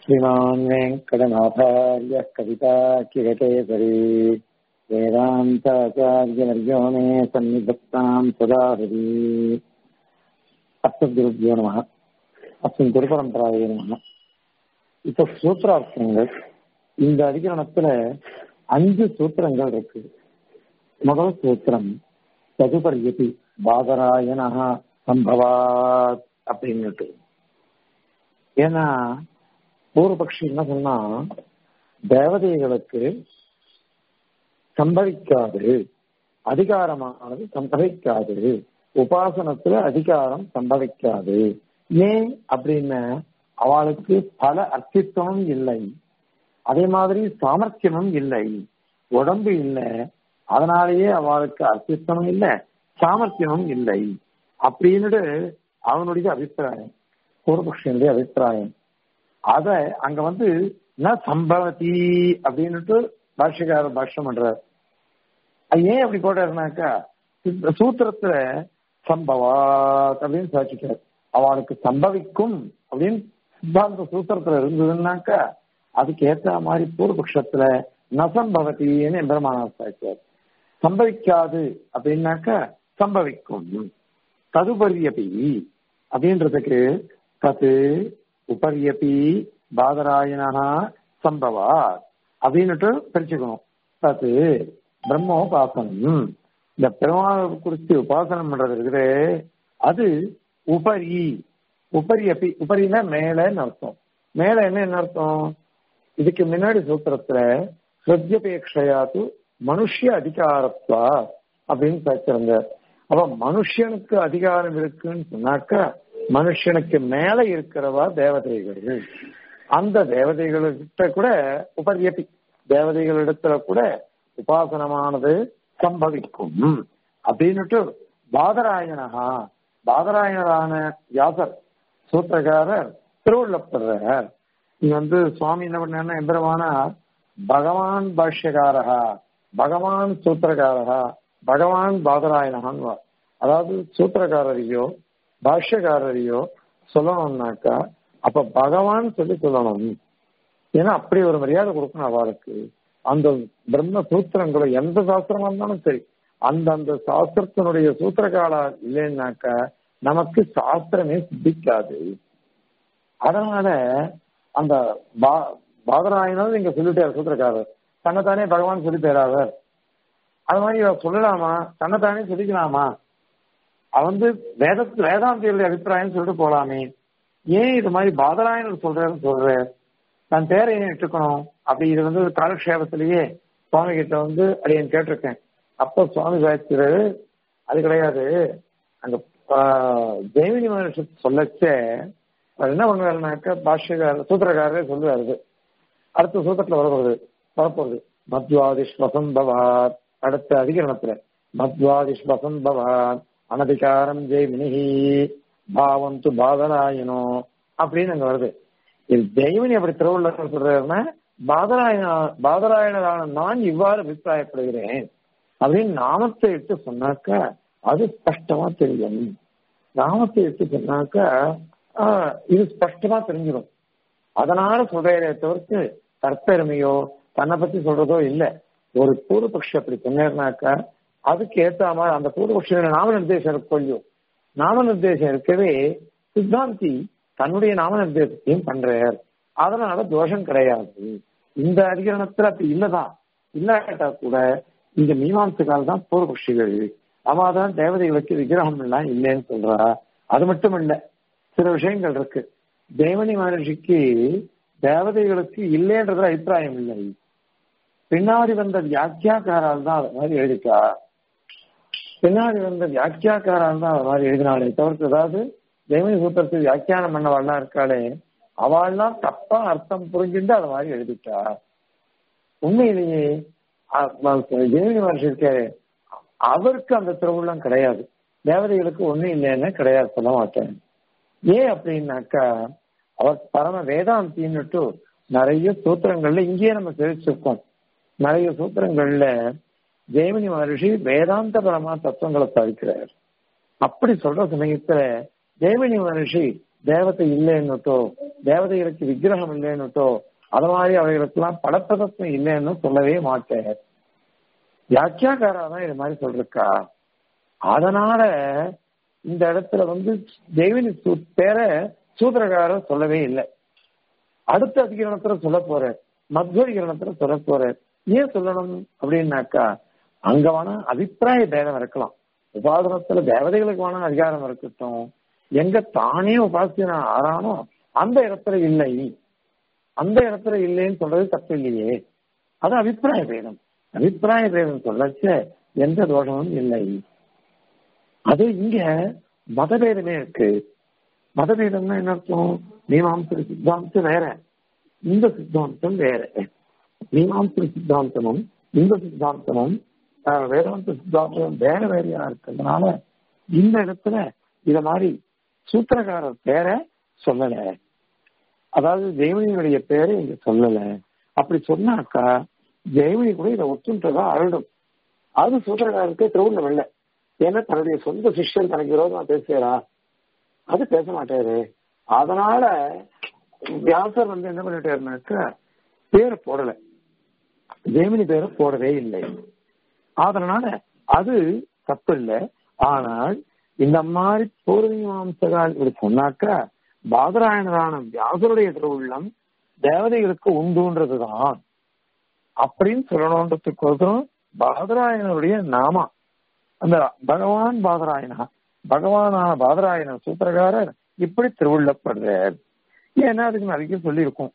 श्रीमान् वेङ्कटनाथार्य कविताकिरकेसरी वेदान्ताचार्यवर्यो मे सन्निधत्ताम् सदा हृदि அஸ்மத்குருபியோ நம அஸ்மின் குருபரம்பராய நம இப்ப சூத்திரார்த்தங்கள் இந்த அதிகரணத்துல அஞ்சு சூத்திரங்கள் இருக்கு முதல் சூத்திரம் சதுபரியதி பாதராயணா சம்பவாத் அப்படின்னுட்டு ஏன்னா பூர்வபக்ஷி என்ன சொன்னா தேவதைகளுக்கு சம்பவிக்காது அதிகாரமானது சம்பவிக்காது உபாசனத்துல அதிகாரம் சம்பவிக்காது ஏன் அப்படின்னு அவளுக்கு பல அர்த்தித்துவம் இல்லை அதே மாதிரி சாமர்த்தியமும் இல்லை உடம்பு இல்லை அதனாலேயே அவளுக்கு அர்த்தித்துவம் இல்லை சாமர்த்தியமும் இல்லை அப்படின்னுட்டு அவனுடைய அபிப்பிராயம் பூர்வபக்ஷனுடைய அபிப்பிராயம் அத அங்க வந்து ந சம்பவதி அப்படின்னுட்டு பாஷ்யக்காரர் பாஷ்யம் பண்றார் ஏன் அப்படி போட்டாருனாக்கா சூத்திரத்துல சம்பவா அப்படின்னு சாட்சிக்கிறார் அவனுக்கு சம்பவிக்கும் அப்படின்னு சித்தாந்த சூத்திரத்துல இருந்ததுன்னாக்கா அதுக்கு ஏத்த மாதிரி பூர்வபக்ஷத்துல நசம்பவத்தின்னு எம்பெருமானார் சாட்சியார் சம்பவிக்காது அப்படின்னாக்கா சம்பவிக்கும் ததுபரியபி அப்படின்றதுக்கு தத்து உபரியபி பாதராயணா சம்பவா அப்படின்னுட்டு பிரிச்சுக்கணும் தத்து பிரம்மோபாசனம் இந்த பெருமாள் குறித்து உபாசனம் பண்றது இருக்குது அது உபரி உபரி அப்பி உபரினா மேலன்னு அர்த்தம் மேல என்ன என்ன அர்த்தம் இதுக்கு முன்னாடி சூத்திரத்துல ஸ்ரத்தியபேட்சையாது மனுஷ அதிகாரத்வா அப்படின்னு பேசுறாங்க அப்ப மனுஷனுக்கு அதிகாரம் இருக்குன்னு சொன்னாக்கா மனுஷனுக்கு மேல இருக்கிறவா தேவதைகள் அந்த தேவதைகள்கிட்ட கூட உபரியப்பி தேவதைகளிடத்துல கூட உபாசனமானது சம்பவிக்கும் அப்படின்னுட்டு பாதராயணகா பாதராயணரான வியாசர் சூத்திரக்காரர் திருவள்ளப்படுறார் இங்க வந்து சுவாமி என்ன பண்ணா எந்திரமான பகவான் பாஷ்யகாரகா பகவான் சூத்திரகாரகா பகவான் பாதராயணகான் அதாவது சூத்திரக்காரரையோ பாஷ்யக்காரரையோ சொல்லணும்னாக்கா அப்ப பகவான் சொல்லி சொல்லணும் ஏன்னா அப்படி ஒரு மரியாதை கொடுக்கணும் அவளுக்கு அந்த பிரம்ம சூத்திரங்களோ எந்த சாஸ்திரமா இருந்தாலும் சரி அந்த அந்த சாஸ்திரத்தினுடைய சூத்திரகாலா இல்லைன்னாக்கா நமக்கு சாஸ்திரமே சித்திக்காது அதனால அந்த பாதராயனும் நீங்க சொல்லிட்டாரு சூத்திரக்காரர் தன்னைத்தானே பகவான் சொல்லி தராவர் அது மாதிரி சொல்லலாமா தன்னைத்தானே சொல்லிக்கலாமா அவன் வந்து வேத வேதாந்தியுடைய அபிப்பிராயம் சொல்லிட்டு போலாமே ஏன் இது மாதிரி பாதராயனர் சொல்றேன்னு சொல்றேன் நான் பேரை ஏன் இட்டுக்கணும் அப்படி இது வந்து காலக்ஷேபத்திலேயே சுவாமி கிட்ட வந்து அடியன் கேட்டிருக்கேன் அப்போ சுவாமி சாய்ச்சிரு அது கிடையாது அங்க ஜெய்மினி மகர்ஷி சொல்லச்சே அவர் என்ன பண்ணுவாருனாக்க பாஷ்யக்காரர் சூத்திரக்காரரே சொல்லுவாரு அடுத்த சூத்திரத்துல வரப்போகுது வரப்போகுது மத்வாதிஷ் வசம்பவாத் அடுத்த அதிகரணத்துல மத்வாதிஷ் வசம்பவாத் அனதிகாரம் ஜெய்மினிஹி பாவம் து பாதராயனோ அப்படின்னு அங்க வருது இது தெய்வனி அப்படி திருவள்ளுவர் சொல்றாருன்னா பாதராயண பாதராயணரான நான் இவ்வாறு அபிப்பிராயப்படுகிறேன் அப்படின்னு நாமத்தை எடுத்து சொன்னாக்க அது ஸ்பஷ்டமா தெரியும் நாமத்தை எடுத்து சொன்னாக்க இது ஸ்பஷ்டமா தெரிஞ்சிடும் அதனால சொல்றதை தவிர்த்து தற்பெருமையோ தன்னை பத்தி சொல்றதோ இல்லை ஒரு பூர்வபக்ஷி அப்படி சொன்னாக்கா அதுக்கு ஏத்த மாதிரி அந்த பூர்வபக்ஷ நாம நிர்தேசம் இருக்கொள்ளியோ நாம நிர்தேசம் இருக்கவே சித்தாந்தி தன்னுடைய நாம நிர்தேசத்தையும் பண்றார் அதனால தோஷம் கிடையாது இந்த அதிகரணத்துல அப்படி இல்லதான் இல்லாட்டா கூட இந்த மீமாம்சகால் தான் பூர்வபக்ஷிகள் அவதான் தேவதைகளுக்கு விக்கிரகம் எல்லாம் இல்லைன்னு சொல்றா அது மட்டும் இல்ல சில விஷயங்கள் இருக்கு தேவனி மகர்ஷிக்கு தேவதைகளுக்கு இல்லைன்றதுல அபிப்பிராயம் இல்லை பின்னாடி வந்த வியாக்கியாக்காரால் தான் அது மாதிரி எழுதிக்கா பின்னாடி வந்த வியாக்கியாக்காரால் தான் அது மாதிரி எழுதினாலே தவிர்த்து அதாவது தெய்வனி சூத்திரத்தை வியாக்கியானம் பண்ணவாள்லாம் இருக்காளே அவள்லாம் தப்பா அர்த்தம் புரிஞ்சுட்டு அது மாதிரி எழுதிட்டா உண்மையிலேயே ஜெயமணி மகர்ஷி இருக்காரு அவருக்கு அந்த திருவுள்ளம் கிடையாது தேவதைகளுக்கு ஒண்ணு இல்லைன்னு கிடையாது சொல்ல மாட்டேன் ஏன் அப்படின்னாக்கா அவர் பரம வேதாந்தின்னுட்டு நிறைய சூத்திரங்கள்ல இங்கேயே நம்ம தெரிவிச்சிருக்கோம் நிறைய சூத்திரங்கள்ல ஜெயமணி மகர்ஷி வேதாந்த பரமா தத்துவங்களை சாதிக்கிறார் அப்படி சொல்ற சமயத்துல ஜெயமணி மகர்ஷி தேவதை இல்லைன்னுட்டோ தேவதைகளுக்கு விக்கிரகம் இல்லைன்னுட்டோ அது மாதிரி அவைகளுக்கெல்லாம் படப்பதத்துவம் இல்லைன்னு சொல்லவே மாட்டேன் வியாக்கியாக்காரா தான் இது மாதிரி சொல்றா அதனால இந்த இடத்துல வந்து தெய்வனி பேரை சூத்திரக்காரர் சொல்லவே இல்லை அடுத்த அதிகரணத்துல சொல்ல போற மத்வதிகரணத்துல சொல்ல போற ஏன் சொல்லணும் அப்படின்னாக்கா அங்க வேணா அபிப்பிராய பேதம் இருக்கலாம் உபாதனத்துல தேவதைகளுக்கு வேணா அதிகாரம் இருக்கட்டும் எங்க தானே உபாசியனா ஆறானோ அந்த இடத்துல இல்லை அந்த இடத்துல இல்லைன்னு சொல்றது தப்பு இல்லையே அது அபிப்பிராய பேதம் அபிப்பிராய பேதம் சொல்லச்ச எந்த தோஷமும் இல்லை அது இங்க மதபேதமே இருக்கு மதபேதம்னா என்ன அர்த்தம் மீமாம்ச சித்தாந்தம் வேற இந்த சித்தாந்தம் வேற மீமாம்ச சித்தாந்தமும் இந்த சித்தாந்தமும் வேதாந்த சித்தாந்தம் வேற வேறையா இருக்கிறதுனால இந்த இடத்துல இத மாதிரி சூத்திரக்காரர் பேரை சொல்லல அதாவது ஜெயமணியினுடைய பேரை இங்க சொல்லல அப்படி சொன்னாக்கா ஜெயமணி கூட இதை ஒத்துன்றதா அருடும் அது சூத்திரக்காரருக்கு திருவுள்ள வெள்ள ஏன்னா தன்னுடைய சொந்த சிஷ்யன் தனக்கு விரோதமா பேசுறா அது பேச மாட்டாரு அதனால வியாசர் வந்து என்ன பண்ணிட்டாருனாக்கா பேரை போடல ஜெயமினி பேரை போடவே இல்லை அதனால அது தப்பு இல்லை ஆனால் இந்த மாதிரி பூர்வீமாம்சகால் இப்படி சொன்னாக்கா பாதராயணரான வியாசருடைய திருவுள்ளம் தேவதைகளுக்கு உண்டுன்றதுதான் அப்படின்னு சொல்லணுன்றதுக்கோசரம் பாதராயணருடைய நாமா அந்த பகவான் பாதராயணா பகவானான பாதராயண சூத்திரகாரர் இப்படி திருவுள்ளப்படுறார் ஏன்னா அதுக்கு நிறைய சொல்லியிருக்கும்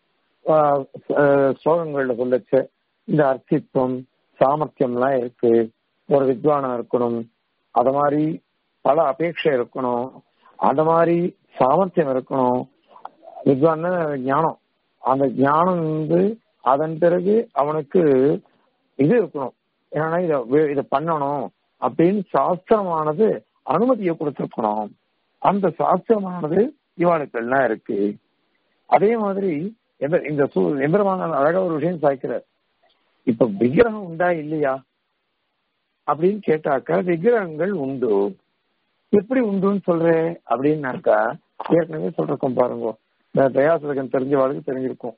ஸ்லோகங்கள்ல சொல்லச்சு இந்த அர்த்தித்வம் சாமர்த்தியம்லாம் இருக்கு ஒரு வித்வானா இருக்கணும் அத மாதிரி பல அபேட்சை இருக்கணும் அந்த மாதிரி சாமர்த்தியம் இருக்கணும் வித்வான ஞானம் அந்த ஞானம் வந்து அதன் பிறகு அவனுக்கு இது இருக்கணும் ஏன்னா இத இதை பண்ணணும் அப்படின்னு சாஸ்திரமானது அனுமதியை கொடுத்திருக்கணும் அந்த சாஸ்திரமானது இவாளுக்கு எல்லாம் இருக்கு அதே மாதிரி இந்த எம்பெருமான அழகா ஒரு விஷயம் சாய்க்கிறார் இப்ப விக்கிரகம் உண்டா இல்லையா அப்படின்னு கேட்டாக்கா விக்கிரகங்கள் உண்டு எப்படி உண்டுன்னு சொல்ற அப்படின்னாக்கா ஏற்கனவே சொல்றோம் பாருங்க இந்த தயாசதகன் தெரிஞ்சவாளுக்கு தெரிஞ்சிருக்கும்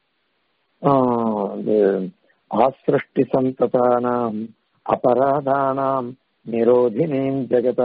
ஆசிருஷ்டி சந்ததானாம் அபராதானாம் நிரோதினீம் ஜெகதா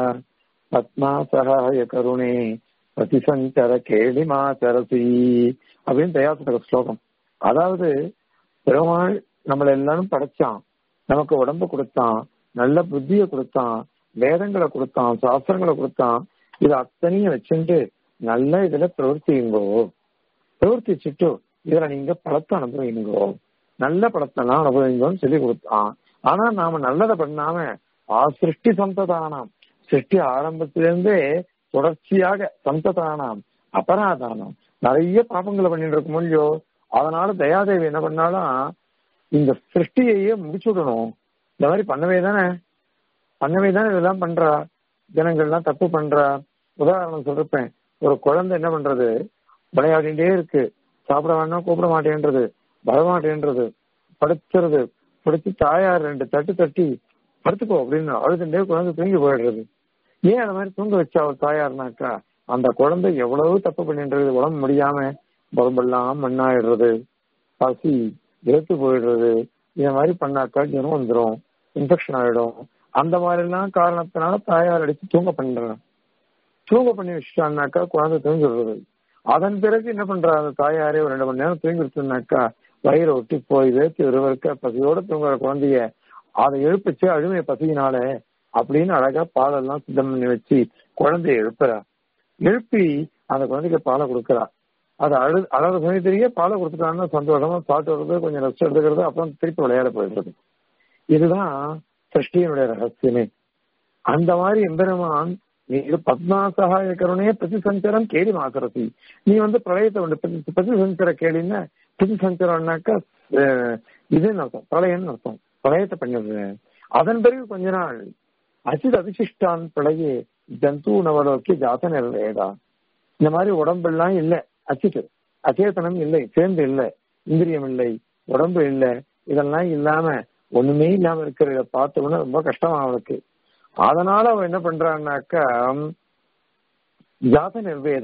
பத்மா சகாய கருணே பிரதிசஞ்சர கேளிமாச்சரசி அப்படின்னு தயாசதக ஸ்லோகம் அதாவது பெருமாள் நம்மள எல்லாரும் படைச்சான் நமக்கு உடம்பு கொடுத்தான் நல்ல புத்திய கொடுத்தான் வேதங்களை கொடுத்தான் சாஸ்திரங்களை கொடுத்தான் இது அத்தனையும் வச்சுட்டு நல்ல இதுல பிரவர்த்தியுங்கோ பிரவர்த்திச்சுட்டு இதுல நீங்க பழத்தை அனுபவிங்கோ நல்ல பழத்தெல்லாம் அனுபவிங்கோன்னு சொல்லி கொடுத்தான் ஆனா நாம நல்லதை பண்ணாம ஆ சிருஷ்டி சந்ததானாம் சிருஷ்டி ஆரம்பத்திலிருந்தே தொடர்ச்சியாக சந்ததானாம் அபராதானம் நிறைய பாப்பங்களை பண்ணிட்டு இருக்கும் இல்லையோ அதனால தயாதேவி என்ன பண்ணாலும் இந்த சிருஷ்டியையே முடிச்சு விடணும் இந்த மாதிரி பண்ணவே தானே பண்ணவே தானே இதெல்லாம் பண்றா ஜனங்கள்லாம் தப்பு பண்றா உதாரணம் சொல்றப்பேன் ஒரு குழந்தை என்ன பண்றது விளையாடிட்டே இருக்கு சாப்பிட வேணாம் கூப்பிட மாட்டேன்றது வரமாட்டேன்றது படுத்துறது படுத்து தாயார் ரெண்டு தட்டு தட்டி படுத்துக்கோ அப்படின்னு அழுதுண்டே குழந்தை தூங்கி போயிடுறது ஏன் அந்த மாதிரி தூங்க வச்சா ஒரு தாயார்னாக்கா அந்த குழந்தை எவ்வளவு தப்பு பண்ணின்றது உடம்பு முடியாம உடம்பெல்லாம் மண்ணாயிடுறது பசி இழுத்து போயிடுறது இந்த மாதிரி பண்ணாக்கா ஜனம் வந்துடும் இன்ஃபெக்ஷன் ஆயிடும் அந்த மாதிரி எல்லாம் காரணத்தினால தாயார் அடிச்சு தூங்க பண்றாங்க தூங்க பண்ணி வச்சுட்டான்னாக்கா குழந்தை தூங்கி விடுறது அதன் பிறகு என்ன பண்றா அந்த தாயாரே ஒரு ரெண்டு மணி நேரம் தூங்கி விட்டுனாக்கா வயிறு ஒட்டி போய் வேர்த்து விறுவிறுக்க பசியோட தூங்குற குழந்தைய அதை எழுப்பிச்சு அழுமைய பசியினால அப்படின்னு அழகா பாலெல்லாம் சுத்தம் பண்ணி வச்சு குழந்தைய எழுப்புறா எழுப்பி அந்த குழந்தைக்கு பாலை கொடுக்குறா அது அழு அழகு சமயத்திலேயே பாலை கொடுத்துட்டாங்கன்னா சந்தோஷமா சாப்பிட்டு வர்றது கொஞ்சம் ரெஸ்ட் எடுத்துக்கிறது அப்புறம் திருப்பி விளையாட போயிடுறது இதுதான் சிருஷ்டியினுடைய ரகசியமே அந்த மாதிரி எம்பெருமான் நீ பத்மா சகாய கருணையே பிரதி சஞ்சரம் கேலி மாசரசி நீ வந்து பிரளயத்தை உண்டு பிரதி சஞ்சர கேளின்னா பிரதி சஞ்சரம்னாக்கா இதுன்னு அர்த்தம் பிரளயம்னு அர்த்தம் பிரளயத்தை பண்ணிடுறேன் அதன் பிறகு கொஞ்ச நாள் அசித் அதிசிஷ்டான் பிரளயே ஜந்து நவலோக்கி ஜாத நிர்வேதா இந்த மாதிரி உடம்பெல்லாம் இல்லை அச்சிட்டு அச்சேதனம் இல்லை சேர்ந்து இல்லை இந்திரியம் இல்லை உடம்பு இல்லை இதெல்லாம் இல்லாம ஒண்ணுமே இல்லாம இருக்கிறத பார்த்தோம்னா ரொம்ப கஷ்டமா அவனுக்கு அதனால அவன் என்ன பண்றான்னாக்கா ஜாத நிர்வேதா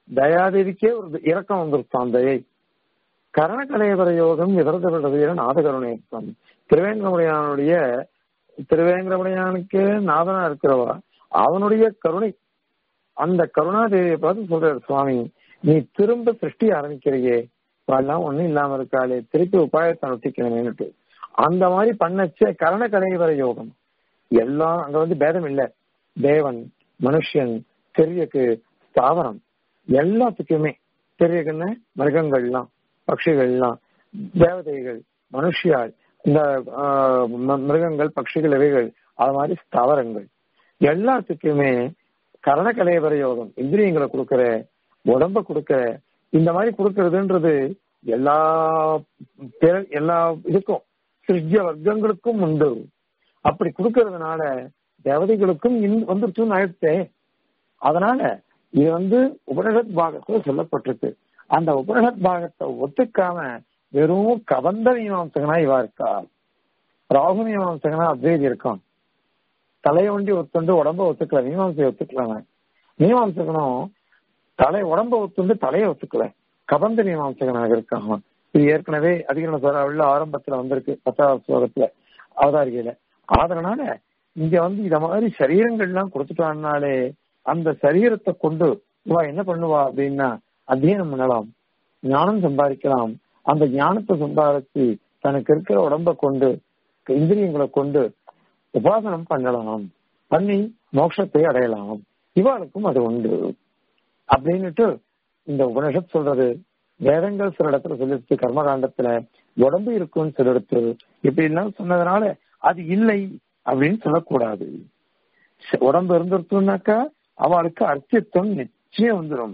தயாதேவிக்கே ஒரு இறக்கம் வந்துருச்சான் தயை கரணகலைவர யோகம் விதரதவிட நாதகருணேசம் திருவேங்கடமுடையானுடைய திருவேங்கடமுடையானுக்கு நாதனா இருக்கிறவா அவனுடைய கருணை அந்த கருணாதேவியை பார்த்து சொல்றாரு சுவாமி நீ திரும்ப சிருஷ்டி ஆரம்பிக்கிறையே எல்லாம் ஒண்ணும் இல்லாம இருக்காளே திருப்பி உபாயத்தை நொட்டிக்கணுமேனுட்டு அந்த மாதிரி பண்ணச்ச கரண கலைவர யோகம் எல்லாம் அங்க வந்து பேதம் இல்ல தேவன் மனுஷன் தெரியக்கு ஸ்தாவரம் எல்லாத்துக்குமே தெரியக்குன்னு மிருகங்கள்லாம் பட்சிகள்லாம் தேவதைகள் மனுஷியாள் இந்த ஆஹ், ம- மிருகங்கள் பட்சிகள் இவைகள் அது மாதிரி ஸ்தாவரங்கள் எல்லாத்துக்குமே கரணகலைவர யோகம் இந்திரியங்களை கொடுக்கிற உடம்ப கொடுக்கிற இந்த மாதிரி கொடுக்கறதுன்றது எல்லா பிற- எல்லா இதுக்கும் சிருஷ்ய வர்க்கங்களுக்கும் உண்டு அப்படி கொடுக்கறதுனால தேவதைகளுக்கும் இன்- வந்துருச்சுன்னு ஆயிடுச்சே அதனால இது வந்து உபனிஷத் பாகத்துல சொல்லப்பட்டிருக்கு அந்த உபனிஷத் பாகத்தை ஒத்துக்காம வெறும் கபந்த மீமாம்சகனா இவா இருக்கா ராகு மீமாம்சகனா அத்வைதி இருக்கான் தலையை ஒண்டி ஒத்துண்டு உடம்ப ஒத்துக்கல மீமாம்சையை ஒத்துக்கலாங்க மீமாம்சகனும் தலை உடம்ப ஒத்துண்டு தலையை ஒத்துக்கல கபந்த மீமாம்சகனாக இருக்கான் இது ஏற்கனவே அதிகரண உள்ள ஆரம்பத்துல வந்திருக்கு பத்தாவது ஸ்லோகத்துல அவதாரிகையில அதனால இங்க வந்து இத மாதிரி சரீரங்கள்லாம் கொடுத்துட்டான்னாலே அந்த சரீரத்தை கொண்டு இவா என்ன பண்ணுவா அப்படின்னா அத்தியனம் பண்ணலாம் ஞானம் சம்பாதிக்கலாம் அந்த ஞானத்தை சம்பாதிச்சு தனக்கு இருக்கிற உடம்ப கொண்டு இந்திரியங்களை கொண்டு உபாசனம் பண்ணலாம் பண்ணி மோட்சத்தை அடையலாம் இவாளுக்கும் அது உண்டு அப்படின்னுட்டு இந்த உபனிஷத் சொல்றது வேதங்கள் சில இடத்துல சொல்லிடுச்சு கர்மகாண்டத்துல உடம்பு இருக்கும்னு சில இடத்து இப்படி எல்லாம் சொன்னதுனால அது இல்லை அப்படின்னு சொல்லக்கூடாது ச- உடம்பு இருந்துருச்சுனாக்கா அவளுக்கு அர்த்தித்வம் நிச்சயம் வந்துடும்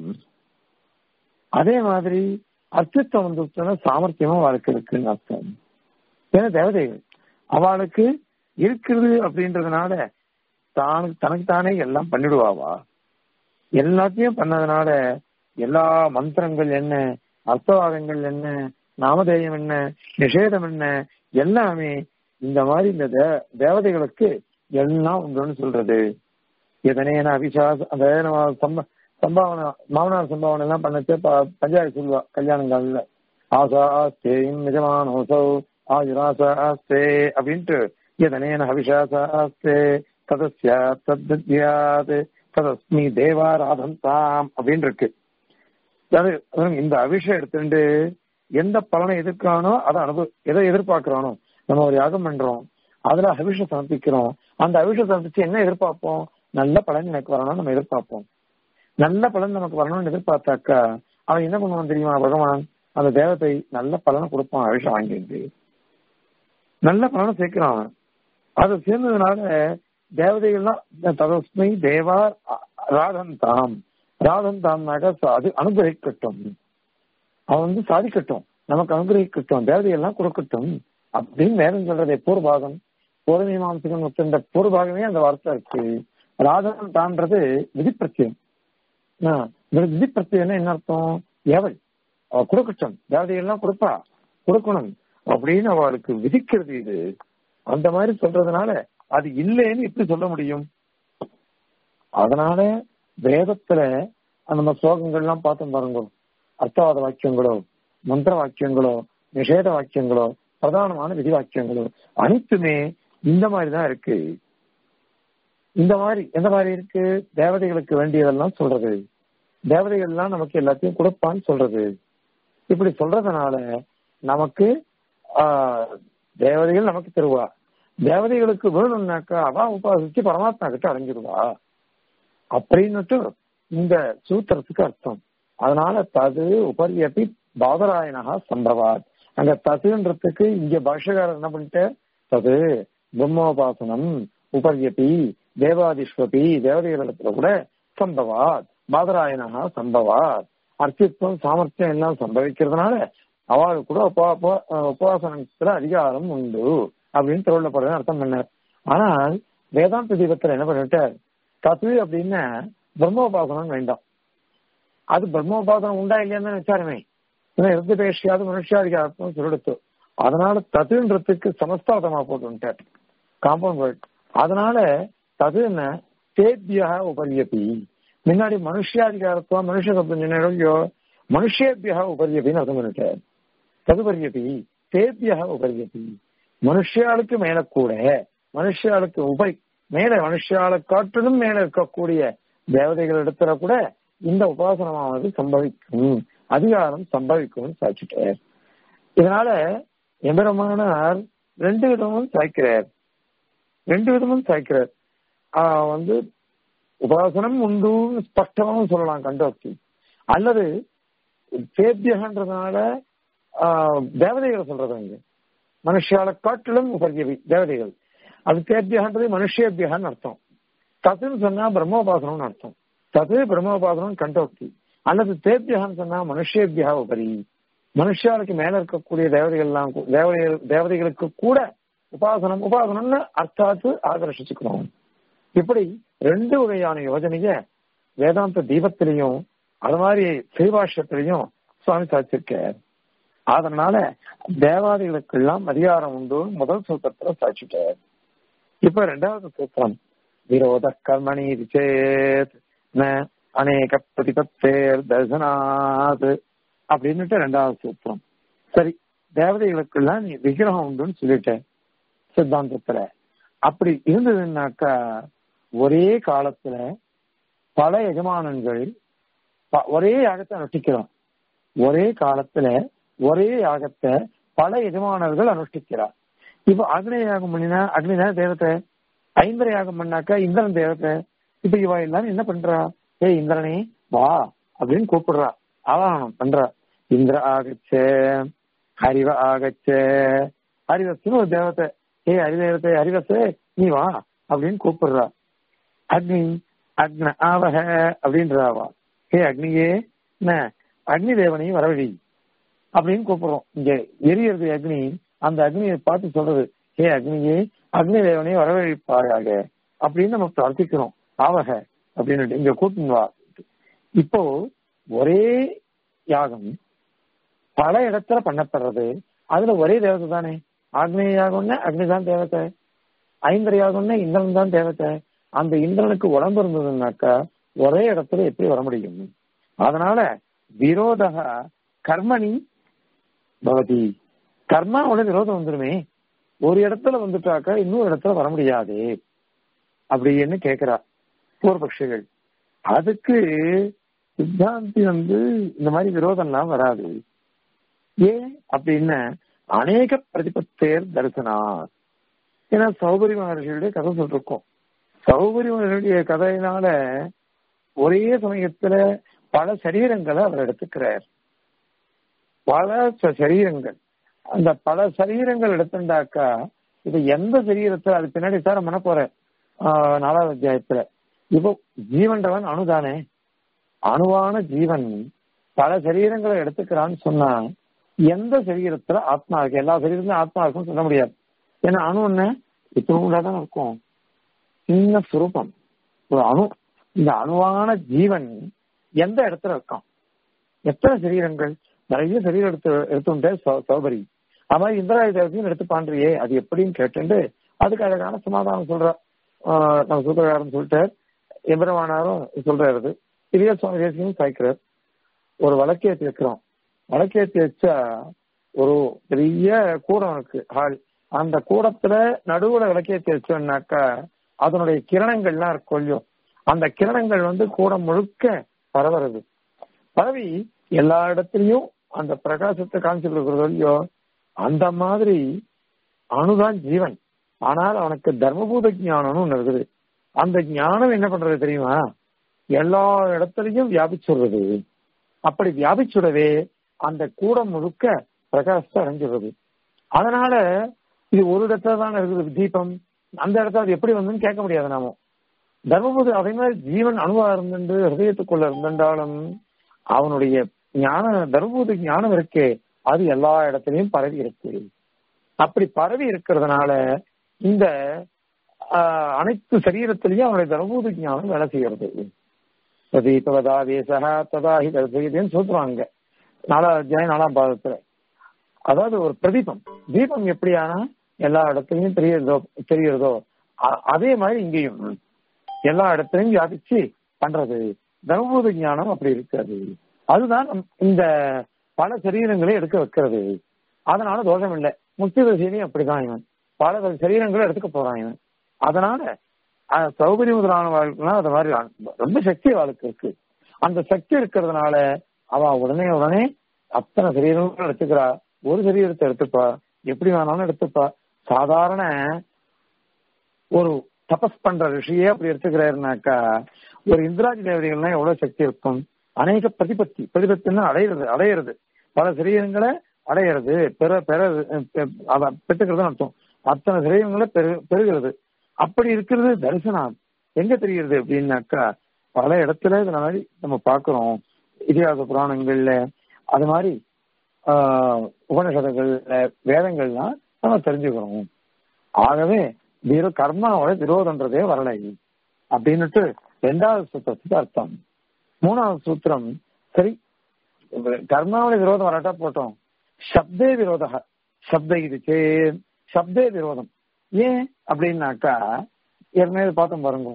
அதே மாதிரி அர்த்தித்வம் வந்துருச்சுன்னா சாமர்த்தியமும் அவளுக்கு இருக்குன்னு அர்த்தம் ஏன்னா தேவதைகள் அவளுக்கு இருக்கிறது அப்படின்றதுனால தான் தனக்கு தானே எல்லாம் பண்ணிடுவாவா எல்லாத்தையும் பண்ணதுனால எல்லா மந்திரங்கள் என்ன அர்த்தவாதங்கள் என்ன நாமதேயம் என்ன நிஷேதம் என்ன எல்லாமே இந்த மாதிரி இந்த தே- தேவதைகளுக்கு எல்லாம் உண்டுன்னு சொல்றது எதனேன அபிசாஸ் அந்த நம்ம சம்ப சம்பாவனை மாமனார் சம்பாவனை எல்லாம் பண்ணச்சு ப- பஞ்சாயத்து சொல்லுவா கல்யாணங்கள்ல ஆசா ஆஸ்தே நிஜமானோசௌ ஆயுராசா ஆஸ்தே அப்படின்ட்டு எதனேன அபிஷாசா ஆஸ்தே ததஸ்யா தத்யாத் ததஸ்மி தேவாராதந்தாம் அப்படின்னு இருக்கு அது அதாவது இந்த அபிஷேகம் எடுத்துட்டு எந்த பலனை எதிர்க்கிறானோ அதை அனுபவ எதை எதிர்பார்க்கிறானோ நம்ம ஒரு யாகம் பண்றோம் அதுல அபிஷேகம் சமர்ப்பிக்கிறோம் அந்த அபிஷேகம் சமர்ப்பிச்சு என்ன எதிர்பார்ப்போம் நல்ல பலன் எனக்கு வரணும்னு நம்ம எதிர்பார்ப்போம் நல்ல பலன் நமக்கு வரணும்னு எதிர்பார்த்தாக்கா அவன் என்ன பண்ணுவான் தெரியுமா பகவான் அந்த தேவத்தை நல்ல பலனை கொடுப்பான் அபிஷேகம் வாங்கிட்டு நல்ல பலனை சேர்க்கிறான் அவன். அது சேர்ந்ததுனால தேவதைகள்லாம் ததஸ்மை தேவா ராதந்தாம் ராதந்தாம்னாக்க ச- அது அனுகிரகிக்கட்டும் அவன் வந்து சாதிக்கட்டும் நமக்கு அனுகிரகிக்கட்டும் தேவதையெல்லாம் கொடுக்கட்டும் அப்படின்னு வேதம் சொல்றதே பூர்வபாகம் பூர்வமீமாம்சகம் ஒத்துண்ட பூர்வபாகமே அந்த வார்த்தை இருக்கு ராதம் தான்றது விதிப்பிரத்தியம் ஆ, இந்த விதிப்பிரத்தியம் என்ன அர்த்தம் எவள் அவ கொடுக்கட்டும் தேவதையெல்லாம் கொடுப்பா கொடுக்கணும் அப்படின்னு அவளுக்கு விதிக்கிறது இது அந்த மாதிரி சொல்றதுனால அது இல்லைன்னு எப்படி சொல்ல முடியும் அதனால வேதத்துல அந்த நம்ம ஸ்லோகங்கள்லாம் பார்த்தோம் பாருங்க அர்த்தவாத வாக்கியங்களோ மந்திர வாக்கியங்களோ நிஷேத வாக்கியங்களோ பிரதானமான விதி வாக்கியங்களோ அனைத்துமே இந்த மாதிரி தான் இருக்கு இந்த மாதிரி எந்த மாதிரி இருக்கு தேவதைகளுக்கு வேண்டியதெல்லாம் சொல்றது தேவதைகள்லாம் நமக்கு எல்லாத்தையும் கொடுப்பான்னு சொல்றது இப்படி சொல்றதுனால நமக்கு ஆஹ், தேவதைகள் நமக்கு தருவா தேவதைகளுக்கு வேணும்னாக்கா அவ உபாசிச்சு பரமாத்மா கிட்ட அடைஞ்சிருவா அப்படின்னுட்டு இந்த சூத்திரத்துக்கு அர்த்தம் அதனால தது உபரியப்பி பாதராயணகா சம்பவாத் அங்க ததுன்றதுக்கு இங்க பாஷ்யக்காரர் என்ன பண்ணிட்டு தது பிரம்மோபாசனம் உபரியப்பி தேவாதிஸ்வபி தேவதைகளிடத்துல கூட சம்பவாத் பாதராயணகா சம்பவாத் அர்த்தித்வம் சாமர்த்தியம் எல்லாம் சம்பவிக்கிறதுனால அவளுக்கு கூட உபா உபா- உபாசனத்துல அதிகாரம் உண்டு அப்படின்னு திருவள்ளப்படுறது அர்த்தம் பண்ணார் ஆனால் வேதாந்த தீபத்துல என்ன பண்ணிட்டார் தத்து அப்படின்னா பிரம்மோபாசனம் வேண்டாம் அது பிரம்மோபாசனம் உண்டா இல்லையான்னு விசாரமே ஏன்னா இருந்து பேசியாவது மனுஷாதிகாரத்தும் சொல்லிடுத்து அதனால ததுன்றதுக்கு சமஸ்தாதமா போட்டுட்டார் காம்பவுண்ட் வேர்ட் அதனால தது என்ன தேபியா உபரியபி முன்னாடி மனுஷியாதிகாரத்துவம் மனுஷ சப்தம் சொன்னோ மனுஷேபியா உபரியபின்னு அர்த்தம் பண்ணிட்டார் ததுபரியபி தேபியா உபரியபி மனுஷியாளுக்கு மேல கூட மனுஷியாளுக்கு உபரி மேல மனுஷியாளை காட்டிலும் மேல இருக்கக்கூடிய தேவதைகள் இடத்துல கூட இந்த உபாசனமானது சம்பவிக்கும் அதிகாரம் சம்பவிக்கும் சாட்சிட்டார் இதனால எம்பெருமானார் ரெண்டு விதமும் சாய்க்கிறார் ரெண்டு விதமும் சாய்க்கிறார் ஆஹ் வந்து உபாசனம் உண்டு ஸ்பஷ்டமாவும் சொல்லலாம் கண்டோக்தி அல்லது சேத்தியகன்றதுனால தேவதைகளை சொல்றது இங்க மனுஷால காட்டிலும் உபர்யவி தேவதைகள் அது தேத்தியகன்றது மனுஷேபியகன்னு அர்த்தம் தத்துன்னு சொன்னா பிரம்மோபாசனம்னு அர்த்தம் தத்து பிரம்மோபாசனம் கண்டோக்தி அல்லது தேத்தியகன்னு சொன்னா மனுஷேபியா உபரி மனுஷாளுக்கு மேல இருக்கக்கூடிய தேவதைகள் எல்லாம் தேவதைகள் தேவதைகளுக்கு கூட உபாசனம் உபாசனம்னு அர்த்தாத்து ஆகர்ஷிச்சுக்கணும் இப்படி ரெண்டு வகையான யோஜனைய வேதாந்த தீபத்திலையும் அது மாதிரி ஸ்ரீபாஷ்யத்திலையும் சுவாமி சாட்சிருக்கார் அதனால தேவாதிகளுக்கெல்லாம் அதிகாரம் உண்டு முதல் சூத்திரத்துல சாட்சிட்டார் இப்ப ரெண்டாவது சூத்திரம் விரோத கர்மணி சேத் அநேக பிரதிபத்தேர் தர்சனாத் அப்படின்னுட்டு ரெண்டாவது சூத்திரம் சரி தேவதைகளுக்கெல்லாம் நீ விக்கிரகம் உண்டுன்னு சொல்லிட்டேன் சித்தாந்தத்துல அப்படி இருந்ததுன்னாக்கா ஒரே காலத்துல பல எஜமானன்கள் ஒரே யாகத்தை அனுஷ்டிக்கிறோம் ஒரே காலத்துல ஒரே யாகத்தை பல எஜமானர்கள் அனுஷ்டிக்கிறார் இப்ப அக்னி யாகம் பண்ணினா அக்னிதான் தேவத்தை ஐந்தரை யாகம் பண்ணாக்கா இந்திரன் தேவத்தை இப்ப இவ எல்லாரும் என்ன பண்றா ஏ இந்திரனே வா அப்படின்னு கூப்பிடுறா ஆவாகனம் பண்றா இந்திர ஆகச்ச ஹரிவ ஆகச்ச ஹரிவஸ்னு ஒரு தேவத்தை ஏ ஹரிதேவத்தை ஹரிவசே நீ வா அப்படின்னு கூப்பிடுறா அக்னி அக்ன ஆவக அப்படின்றாவா ஹே அக்னியே என்ன அக்னி தேவனையும் வரவழி அப்படின்னு கூப்பிடுறோம் இங்க எரியறது அக்னி அந்த அக்னியை பார்த்து சொல்றது ஹே அக்னியே அக்னி தேவனையும் வரவழைப்பாயாக அப்படின்னு நம்ம பிரார்த்திக்கிறோம் ஆவக அப்படின்னு இங்க கூட்டின்னு வா இப்போ ஒரே யாகம் பல இடத்துல பண்ணப்படுறது அதுல ஒரே தேவதை தானே ஆக்னேய யாகம்னா அக்னிதான் தேவத்தை ஐந்தரை யாகம்னா இந்திரன் தான் தேவத்தை அந்த இந்திரனுக்கு உடம்பு இருந்ததுன்னாக்கா ஒரே இடத்துல எப்படி வர முடியும் அதனால விரோதக கர்மணி பவதி கர்மாவோட விரோதம் வந்துருமே ஒரு இடத்துல வந்துட்டாக்கா இன்னொரு இடத்துல வர முடியாது அப்படின்னு கேக்குறா பூர்வபக்ஷிகள் அதுக்கு சித்தாந்தி வந்து இந்த மாதிரி விரோதம்லாம் வராது ஏன் அப்படின்னா அநேக பிரதிபத்தேர் தரிசனா ஏன்னா சௌகரி மகர்ஷியுடைய கதை சொல்லிருக்கோம் சௌகரி மகர்ஷியுடைய கதையினால ஒரே சமயத்துல பல சரீரங்களை அவர் எடுத்துக்கிறார் பல சரீரங்கள் அந்த பல சரீரங்கள் எடுத்துட்டாக்கா இது எந்த சரீரத்துல அது பின்னாடி சார் பண்ண போறேன் நாலாவது அத்தியாயத்துல இப்போ ஜீவன்றவன் அணுதானே அணுவான ஜீவன் பல சரீரங்களை எடுத்துக்கிறான்னு சொன்னா எந்த சரீரத்துல ஆத்மா இருக்கு எல்லா சரீரத்திலும் ஆத்மா இருக்கும்னு சொல்ல முடியாது ஏன்னா அணு என்ன இத்தனை தான் இருக்கும் சின்ன சுரூபம் ஒரு அணு இந்த அணுவான ஜீவன் எந்த இடத்துல இருக்கான் எத்தனை சரீரங்கள் நிறைய சரீரம் எடுத்து எடுத்துட்டே சௌபரி அது மாதிரி இந்திராய தேவத்தையும் எடுத்து பாண்டியே அது எப்படின்னு கேட்டு அதுக்கு அழகான சமாதானம் சொல்ற நம்ம சூத்திரகாரன் சொல்லிட்டு எம்பெருமானாரும் சொல்றாரு பெரிய சுவாமி தேசியம் சாய்க்கிறார் ஒரு வழக்கேற்றி வைக்கிறோம் வழக்கேற்றி வச்சா ஒரு பெரிய கூடம் இருக்கு ஹால் அந்த கூடத்துல நடுவுல விளக்கேற்றி வச்சோம்னாக்கா அதனுடைய கிரணங்கள்லாம் இருக்கும் இல்லையோ அந்த கிரணங்கள் வந்து கூடம் முழுக்க பரவுறது பரவி எல்லா இடத்துலயும் அந்த பிரகாசத்தை காமிச்சிட்டு இருக்கிறது இல்லையோ அந்த மாதிரி அணுதான் ஜீவன் ஆனால் அவனுக்கு தர்மபூத ஞானம்னு ஒண்ணு இருக்குது அந்த ஞானம் என்ன பண்றது தெரியுமா எல்லா இடத்துலயும் வியாபிச்சுடுறது அப்படி வியாபிச்சுடவே அந்த கூடம் முழுக்க பிரகாசத்தை அடைஞ்சிடுறது அதனால இது ஒரு இடத்துல தான் இருக்குது தீபம் அந்த இடத்துல அது எப்படி வந்துன்னு கேட்க முடியாது நாம தர்மபுரி அதே மாதிரி ஜீவன் அணுவா இருந்துட்டு ஹிருதயத்துக்குள்ள இருந்திருந்தாலும் அவனுடைய ஞான தர்மபூதி ஞானம் இருக்கே அது எல்லா இடத்துலயும் பரவி இருக்கு அப்படி பரவி இருக்கிறதுனால இந்த அனைத்து சரீரத்திலையும் அவனுடைய தர்மபூதி ஞானம் வேலை செய்யறது பிரதீபவதா வேசகா ததாஹி தர்சகிதேன்னு சொல்றாங்க நாலாம் அத்தியாயம் நாலாம் பாதத்துல அதாவது ஒரு பிரதீபம் தீபம் எப்படியானா எல்லா இடத்துலயும் தெரியறதோ தெரியறதோ அதே மாதிரி இங்கேயும் எல்லா இடத்துலயும் வியாபிச்சு பண்றது தர்மபூத ஞானம் அப்படி இருக்காது அதுதான் நம்- இந்த பல சரீரங்களை எடுக்க வைக்கிறது அதனால தோஷம் இல்லை முக்தி தசையிலையும் அப்படிதான் இவன் பல சரீரங்களை எடுத்துக்க போறான் இவன் அதனால அஹ், சௌகரிய முதலான வாழ்க்கைலாம் அது மாதிரி ஆ- ரொம்ப சக்தி வாழ்க்கை இருக்கு அந்த சக்தி இருக்கிறதுனால அவ உடனே உடனே அத்தனை சரீரங்களும் எடுத்துக்கிறா ஒரு சரீரத்தை எடுத்துப்பா எப்படி வேணாலும் எடுத்துப்பா சாதாரண ஒரு தபஸ் பண்ற ரிஷியே அப்படி எடுத்துக்கிறாருனாக்கா ஒரு இந்திராஜி தேவதைகள்லாம் எவ்வளவு சக்தி இருக்கும் அநேக பிரதிபத்தி பிரதிபத்தின்னா அடையிறது அடையிறது பல சரீரங்களை அடையிறது பெற பெற பெ- அத பெற்றுக்கிறது அர்த்தம் அத்தனை சரீரங்களை பெரு பெறுகிறது அப்படி இருக்கிறது தரிசனம் எங்க தெரிகிறது அப்படின்னாக்கா பல இடத்துல இது மாதிரி நம்ம பார்க்கிறோம் இதிகாச புராணங்கள்ல அது மாதிரி ஆஹ், உபனிஷதங்கள்ல வேதங்கள்லாம் நம்ம தெரிஞ்சுக்கிறோம் ஆகவே விரோ கர்மாவோட விரோதன்றதே வரலை அப்படின்னுட்டு ரெண்டாவது சூத்திரத்துக்கு அர்த்தம் மூணாவது சூத்திரம் சரி கர்மாவோட விரோதம் வரட்டா போட்டோம் சப்தே விரோத சப்த இது சே சப்தே விரோதம் ஏன் அப்படின்னாக்கா ஏற்கனவே பார்த்தோம் பாருங்க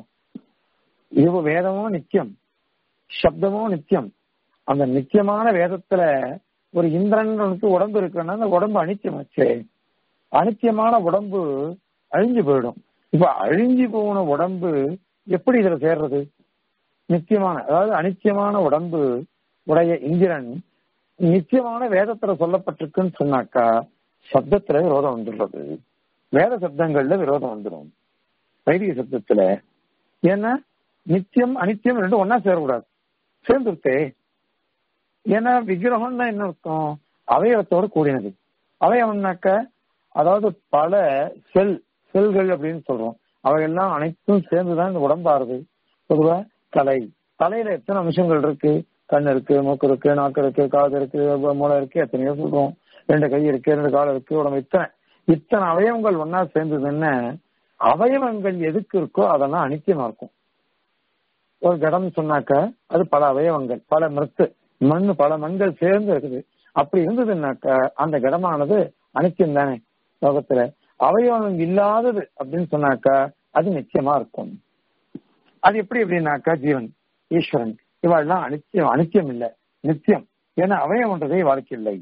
இது வேதமும் நித்தியம் சப்தமும் நித்தியம் அந்த நித்தியமான வேதத்துல ஒரு இந்திரனுக்கு உடம்பு இருக்குன்னா அந்த உடம்பு அனித்தியமாச்சே அனித்தியமான உடம்பு அழிஞ்சு போயிடும் இப்ப அழிஞ்சு போன உடம்பு எப்படி இதுல சேர்றது நித்தியமான அதாவது அனித்தியமான உடம்பு உடைய இந்திரன் நித்தியமான வேதத்துல சொல்லப்பட்டிருக்குன்னு சொன்னாக்கா சப்தத்துல விரோதம் வந்துடுறது வேத சப்தங்கள்ல விரோதம் வந்துடும் வைதிக சப்தத்துல ஏன்னா நித்தியம் அனித்தியம் ரெண்டும் ஒன்னா சேரக்கூடாது சேர்ந்துருத்தே ஏன்னா விக்கிரகம்னா என்ன அர்த்தம் அவயவத்தோட கூடினது அவயவம்னாக்க அதாவது பல செல் செல்கள் அப்படின்னு சொல்றோம் அவையெல்லாம் அனைத்தும் சேர்ந்துதான் இந்த உடம்பாருது பொதுவா தலை தலையில எத்தனை அம்சங்கள் இருக்கு கண் இருக்கு மூக்கு இருக்கு நாக்கு இருக்கு காது இருக்கு மூளை இருக்கு எத்தனையோ சொல்றோம் ரெண்டு கை இருக்கு ரெண்டு கால் இருக்கு உடம்பு இத்தனை இத்தனை அவயவங்கள் ஒன்னா சேர்ந்ததுன்னு அவயவங்கள் எதுக்கு இருக்கோ அதெல்லாம் அனித்தியமா இருக்கும் ஒரு கடம் சொன்னாக்க அது பல அவயவங்கள் பல மிருத்து மண் பல மண்கள் சேர்ந்து இருக்குது அப்படி இருந்ததுன்னாக்க அந்த கடமானது அனித்தியம் தானே லோகத்துல அவயவம் இல்லாதது அப்படின்னு சொன்னாக்கா அது நிச்சயமா இருக்கும் அது எப்படி அப்படின்னாக்கா ஜீவன் ஈஸ்வரன் இவாள்லாம் அனித்தியம் அனித்தியம் இல்ல நித்தியம் ஏன்னா அவயவன்றதே வாழ்க்கை இல்லை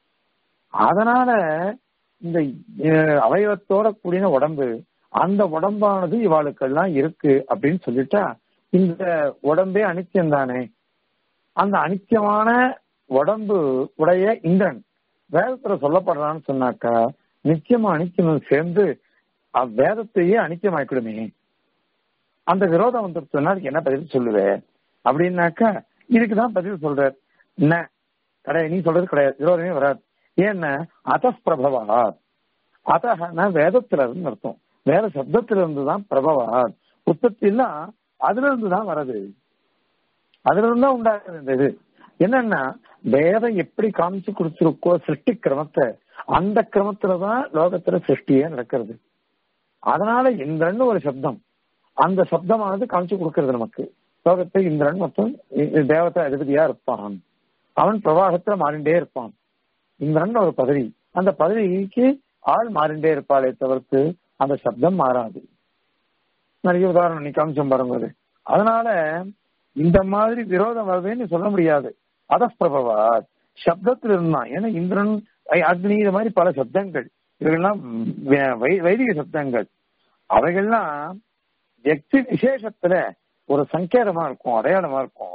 அதனால இந்த அஹ், அவயவத்தோட கூடின உடம்பு அந்த உடம்பானது இவாளுக்கெல்லாம் இருக்கு அப்படின்னு சொல்லிட்டா இந்த உடம்பே அனித்தியம் தானே அந்த அனித்தியமான உடம்பு உடைய இந்திரன் வேதத்துல சொல்லப்படுறான்னு சொன்னாக்கா நிச்சயமா அனித்தியம் சேர்ந்து அவ்வேதத்தையே அனித்தியமாக்கிடுமே அந்த விரோதம் வந்துருச்சுன்னா அதுக்கு என்ன பதில் சொல்லுவே அப்படின்னாக்கா இதுக்குதான் பதில் சொல்றார் என்ன கிடையாது நீ சொல்றது கிடையாது விரோதமே வராது ஏன்னா அதப்பிரபவா அதஹனா வேதத்துல இருந்து அர்த்தம் வேத சப்தத்துல இருந்து தான் பிரபவா உற்பத்தினா அதுல இருந்து தான் வருது அதுல இருந்து தான் உண்டாகுது இந்த இது என்னன்னா வேதம் எப்படி காமிச்சு கொடுத்துருக்கோ சிருஷ்டி கிரமத்தை அந்த கிரமத்துலதான் லோகத்துல சிருஷ்டியே நடக்கிறது அதனால இந்திரன் ஒரு சப்தம் அந்த சப்தமானது காமிச்சு கொடுக்கிறது நமக்கு லோகத்தை இந்திரன் மொத்தம் இ- தேவதை அதிபதியா இருப்பான் அவன் பிரவாகத்துல மாறிண்டே இருப்பான் இந்திரன் ஒரு பதவி அந்த பதவிக்கு ஆள் மாறிண்டே இருப்பாளே தவிர்த்து அந்த சப்தம் மாறாது நிறைய உதாரணம் நீ காமிச்சோம் பாருங்க அது. அதனால இந்த மாதிரி விரோதம் வருதுன்னு சொல்ல முடியாது அதப்பிரபவா சப்தத்தில் இருந்தான் ஏன்னா இந்திரன் ஐ- அக்னி இது மாதிரி பல சப்தங்கள் இவைகள்லாம் வே- வை- வைதிக சப்தங்கள் அவைகள்லாம் வியக்தி விசேஷத்துல ஒரு சங்கேதமா இருக்கும் அடையாளமா இருக்கும்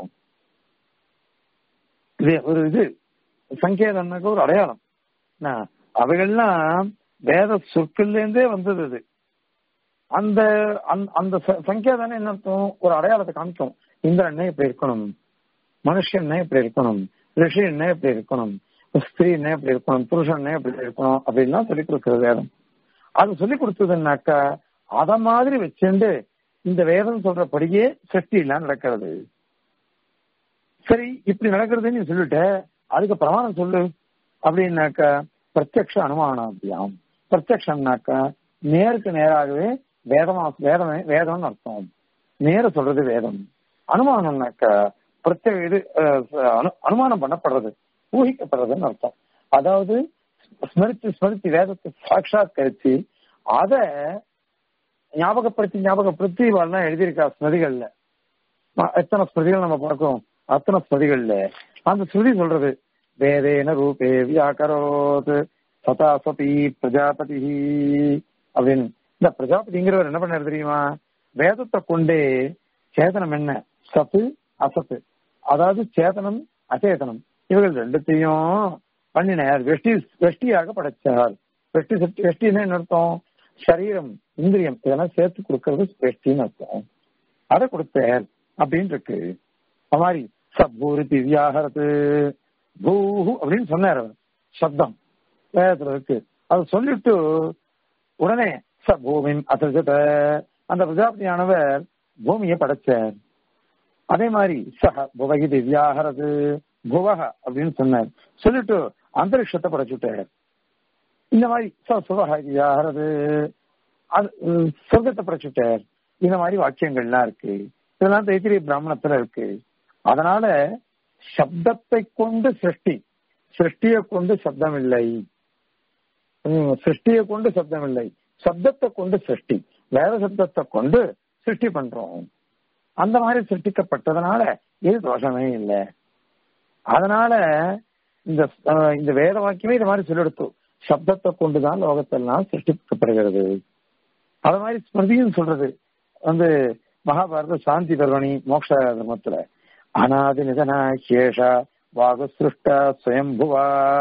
இது ஒரு இது சங்கேதம்னாக்க ஒரு அடையாளம் என்ன, அவைகள்லாம் வேத சொற்கள்ல இருந்தே வந்தது அது அந்த அந்த- அந்த ச- சங்கேதம் என்ன அர்த்தம் ஒரு அடையாளத்தை காமிக்கும் இந்திரன் இப்படி இருக்கணும் மனுஷன் இப்படி இருக்கணும் ரிஷி என்ன இப்படி இருக்கணும் ஸ்திரீ என்ன இப்படி இருக்கணும் புருஷன் இப்படி இருக்கணும் அப்படின்லாம் சொல்லி கொடுக்குறது வேதம் அது சொல்லி கொடுத்ததுன்னாக்கா அத மாதிரி வச்சுண்டு இந்த வேதம் சொல்றபடியே சக்தி எல்லாம் நடக்கிறது சரி இப்படி நடக்கிறதுன்னு நீ சொல்லிட்ட அதுக்கு பிரமாணம் சொல்லு அப்படின்னாக்கா பிரத்யக்ஷ அனுமானம் அப்படியாம் பிரத்யக்ஷம்னாக்கா நேருக்கு நேராகவே வேதமா வேதமே வேதம்னு அர்த்தம் நேர சொல்றது வேதம் அனுமானம்னாக்கா பிரத்யேக இது அஹ், அனு- அனுமானம் பண்ணப்படுறது ஊகிக்கப்படுறதுன்னு அர்த்தம் அதாவது ஸ்மரித்து ஸ்மரித்து வேதத்தை சாட்சாத்கரிச்சு அத ஞாபகப்படுத்தி ஞாபகப்படுத்தி இவெல்லாம் எழுதியிருக்கா ஸ்மதிகள்ல ம- எத்தனை ஸ்மிருதிகள் நம்ம பார்க்கிறோம் அத்தனை ஸ்மிருதிகள்ல அந்த ஸ்மிருதி சொல்றது வேதேன ரூபே வியாக்கரோத் சதா சதி பிரஜாபதி அப்படின்னு இந்த பிரஜாபதிங்கிறவர் என்ன பண்ணாரு தெரியுமா வேதத்தை கொண்டே சேதனம் என்ன சத்து அசத்து அதாவது சேதனம் அச்சேதனம் இவர்கள் ரெண்டுத்தையும் பண்ணினார் வெஷ்டி வெஷ்டியாக படைச்சார் வெஷ்டி சக்தி வெஷ்டின்னு என்ன அர்த்தம் சரீரம் இந்திரியம் இதெல்லாம் சேர்த்து கொடுக்கறது வெஷ்டின்னு அர்த்தம் அதை கொடுத்தார் அப்படின்னு இருக்கு அது மாதிரி சப்பூரி திவ்யாகரத்து பூஹு அப்படின்னு சொன்னார் அவர் சப்தம் வேதத்துல இருக்கு அது சொல்லிட்டு உடனே ச பூமின் அசஜத அந்த பிரஜாபதியானவர் பூமியை படைச்சார் அதே மாதிரி சஹ புவகி திவ்யாகரது புவக அப்படின்னு சொன்னார் சொல்லிட்டு அந்தரிக்ஷத்தை படைச்சுட்டார் இந்த மாதிரி ச சுவக திவ்யாகரது அது உம், சொர்க்கத்தை படைச்சுட்டார் இந்த மாதிரி வாக்கியங்கள்லாம் இருக்கு இதெல்லாம் தைத்திரிய பிராமணத்துல இருக்கு அதனால சப்தத்தை கொண்டு சிருஷ்டி சிருஷ்டியை கொண்டு சப்தம் இல்லை உம், சிருஷ்டியை கொண்டு சப்தம் இல்லை சப்தத்தை கொண்டு சிருஷ்டி வேற சப்தத்தை கொண்டு சிருஷ்டி பண்றோம் அந்த மாதிரி சிருஷ்டிக்கப்பட்டதுனால இது தோஷமே இல்லை அதனால இந்த அஹ், இந்த வேத வாக்கியமே இது மாதிரி சொல்லெடுத்து சப்தத்தை கொண்டுதான் லோகத்தெல்லாம் சிருஷ்டிக்கப்படுகிறது அது மாதிரி ஸ்மிருதியும் சொல்றது வந்து மகாபாரத சாந்தி பர்வணி மோக்ஷ தர்மத்துல அநாதி நிதன சேஷ வாகு சிருஷ்ட சுயம்புவா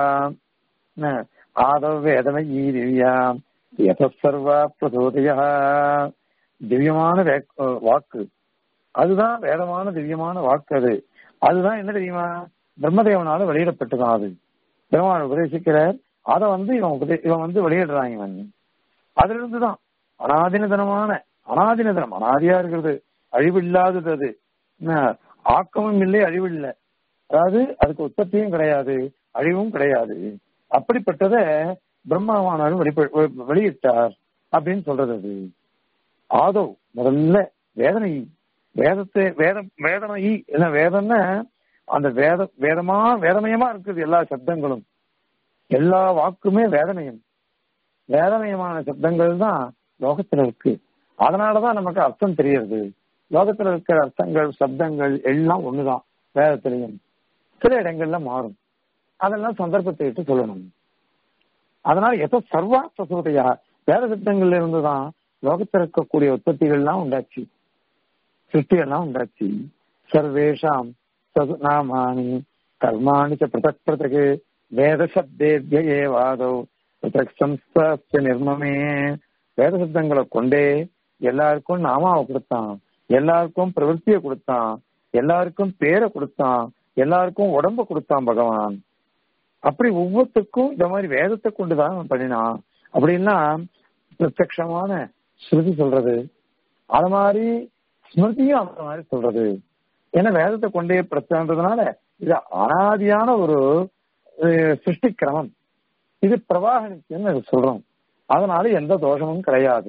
ந, ஆதவ் வேதமயி திவ்யாம் யத சர்வ பிரசோதய திவ்யமான வேக்- வாக்கு அதுதான் வேதமான திவ்யமான வாக்கு அது அதுதான் என்ன தெரியுமா பிரம்மதேவனால வெளியிடப்பட்டதான் அது பெருமாள் உபதேசிக்கிறார் அதை வந்து இவன் உபதே இவன் வந்து வெளியிடுறான் இவன் அதுல இருந்துதான் அனாதினதனமான அனாதினதனம் அனாதியா இருக்கிறது அழிவில்லாதது அது என்ன, ஆக்கமும் இல்லை அழிவில்லை அதாவது அதுக்கு உற்பத்தியும் கிடையாது அழிவும் கிடையாது அப்படிப்பட்டத பிரம்மாவானாலும் வெளிப்ப- வெளியிட்டார் அப்படின்னு சொல்றது அது ஆதோ முதல்ல வேதனை வேதத்தை வேதம் வேதனை என்ன வேதம்னா அந்த வேத வேதமா வேதமயமா இருக்குது எல்லா சப்தங்களும் எல்லா வாக்குமே வேதமயம் வேதமயமான சப்தங்கள் தான் லோகத்துல இருக்கு அதனாலதான் நமக்கு அர்த்தம் தெரியறது லோகத்துல இருக்கிற அர்த்தங்கள் சப்தங்கள் எல்லாம் ஒண்ணுதான் வேதத்திலையும் சில இடங்கள்ல மாறும் அதெல்லாம் சந்தர்ப்பத்தை விட்டு சொல்லணும் அதனால எதோ சர்வார்த்த சூதையா வேத சப்தங்கள்ல இருந்துதான் லோகத்தில் இருக்கக்கூடிய உற்பத்திகள்லாம் உண்டாச்சு சிருஷ்டியெல்லாம் உண்டாச்சு சர்வேஷாம் சது நாமானி கர்மாணி ச பிரதக் பிரதக் வேத சப்தேபிய ஏவாதோ பிரதக் சம்ஸ்தாஸ்ய நிர்மமே வேத சப்தங்களை கொண்டே எல்லாருக்கும் நாமாவை கொடுத்தான் எல்லாருக்கும் பிரவൃத்தியை கொடுத்தான் எல்லாருக்கும் பேரை கொடுத்தான் எல்லாருக்கும் உடம்ப கொடுத்தான் பகவான் அப்படி ஒவ்வொருத்துக்கும் இந்த மாதிரி வேதத்தை கொண்டுதான் அவன் பண்ணினான் அப்படின்னா பிரத்யக்ஷமான ஸ்ருதி சொல்றது அது மாதிரி ஸ்மிருதியும் அந்த மாதிரி சொல்றது ஏன்னா வேதத்தை கொண்டே பிரச்சனைன்றதுனால இது அனாதியான ஒரு அஹ், சிருஷ்டி கிரமம் இது பிரவாக நித்தியம்னு இது சொல்றோம் அதனால எந்த தோஷமும் கிடையாது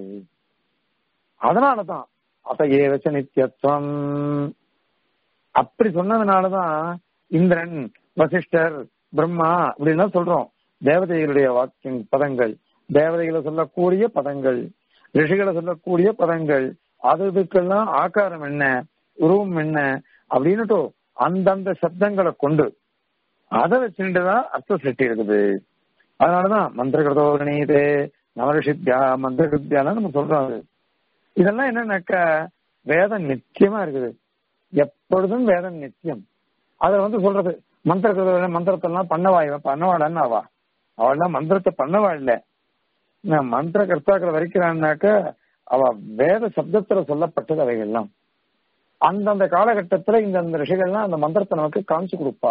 அதனாலதான் அத ஏவச்ச நித்தியத்துவம் அப்படி சொன்னதுனாலதான் இந்திரன் வசிஷ்டர் பிரம்மா அப்படின்லாம் சொல்றோம் தேவதைகளுடைய வாக்கியம் பதங்கள் தேவதைகளை சொல்லக்கூடிய பதங்கள் ரிஷிகளை சொல்லக்கூடிய பதங்கள் அது இதுக்கெல்லாம் ஆகாரம் என்ன உருவம் என்ன அப்படின்னுட்டு அந்தந்த சப்தங்களை கொண்டு அதை வச்சுட்டுதான் அர்த்த சிருஷ்டி இருக்குது அதனாலதான் மந்திரகிருதோ கணீதே நவரிஷித்யா மந்திரகிருத்தியாலாம் நம்ம சொல்றோம் அது இதெல்லாம் என்னன்னாக்கா வேதம் நிச்சயமா இருக்குது எப்பொழுதும் வேதம் நித்தியம் அத வந்து சொல்றது மந்திர மந்திரத்தெல்லாம் பண்ணவா இவன் பண்ணவாடான்னு அவா அவள்லாம் மந்திரத்தை பண்ணவா இல்ல நான் மந்திர கர்த்தாக்களை வரைக்கிறான்னாக்க அவ வேத சப்தத்துல சொல்லப்பட்டது அவைகள்லாம் அந்தந்த காலகட்டத்துல இந்த அந்த ரிஷிகள்லாம் அந்த மந்திரத்தை நமக்கு காமிச்சு கொடுப்பா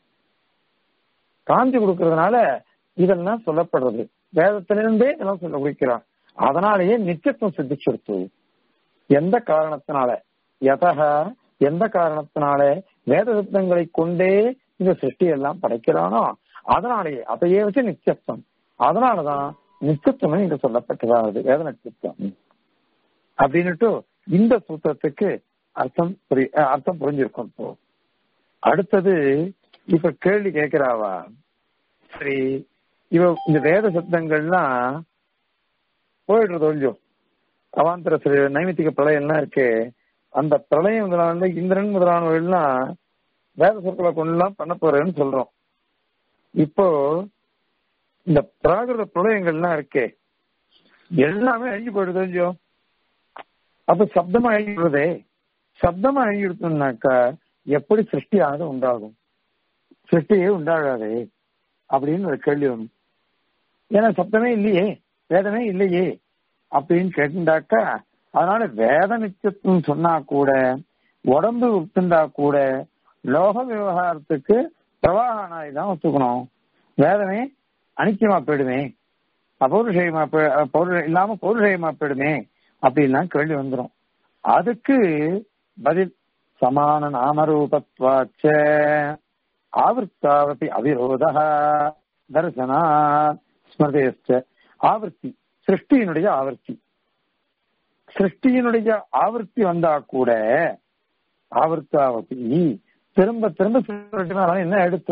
காமிச்சு கொடுக்கறதுனால இதெல்லாம் சொல்லப்படுறது வேதத்திலிருந்தே இதெல்லாம் சொல்ல குறிக்கிறான் அதனாலேயே நித்தியத்துவம் சித்திச்சிருத்து எந்த காரணத்தினால எதக எந்த காரணத்தினால வேத சப்தங்களை கொண்டே இந்த சிருஷ்டி எல்லாம் படைக்கிறானோ அதனாலேயே அதையே வச்சு நித்தியத்துவம் அதனாலதான் நித்தியத்துவம் இங்க சொல்லப்பட்டதாவது வேத நித்தியத்துவம் அப்படின்னுட்டு இந்த சூத்திரத்துக்கு அர்த்தம் புரி அஹ் அர்த்தம் புரிஞ்சிருக்கும் இப்போ அடுத்தது இப்ப கேள்வி கேட்கிறாவா சரி இவ இந்த வேத சப்தங்கள்லாம் போயிடுறது கொஞ்சம் அவாந்தர சிறு நைமித்திக பிரளயம்லாம் இருக்கு அந்த பிரளயம் முதலான இந்திரன் முதலானவர்கள்லாம் வேத சொற்களை கொண்டுலாம் பண்ண போறேன்னு சொல்றோம் இப்போ இந்த பிராகிருத பிரளயங்கள்லாம் இருக்கே எல்லாமே அழிஞ்சு போயிடுது இல்லையோ அப்ப சப்தமா அழிஞ்சிடுறதே சப்தமா அழிஞ்சிடுத்தோம்னாக்கா எப்படி சிருஷ்டியானது உண்டாகும் சிருஷ்டியே உண்டாகாதே அப்படின்னு ஒரு கேள்வி வரும் ஏன்னா சப்தமே இல்லையே வேதமே இல்லையே அப்படின்னு கேட்டுண்டாக்கா அதனால வேத நிச்சயத்துவம் சொன்னா கூட உடம்பு விட்டுண்டா கூட லோக விவகாரத்துக்கு பிரவாகனாய் தான் ஒத்துக்கணும் வேதமே அனித்தியமா போயிடுமே பௌருஷயமா பௌரு இல்லாம பௌருஷயமா போயிடுமே அப்படின்லாம் கேள்வி வந்துடும் அதுக்கு பதில் சமான நாமரூபத்வாச்ச ஆவர்த்தாவதி அவிரோத தரிசனா ஸ்மிருதேச்ச ஆவர்த்தி சிருஷ்டியினுடைய ஆவர்த்தி சிருஷ்டியினுடைய ஆவர்த்தி வந்தா கூட ஆவர்த்தாவதி திரும்ப திரும்ப சொல்லிட்டு என்ன எடுத்து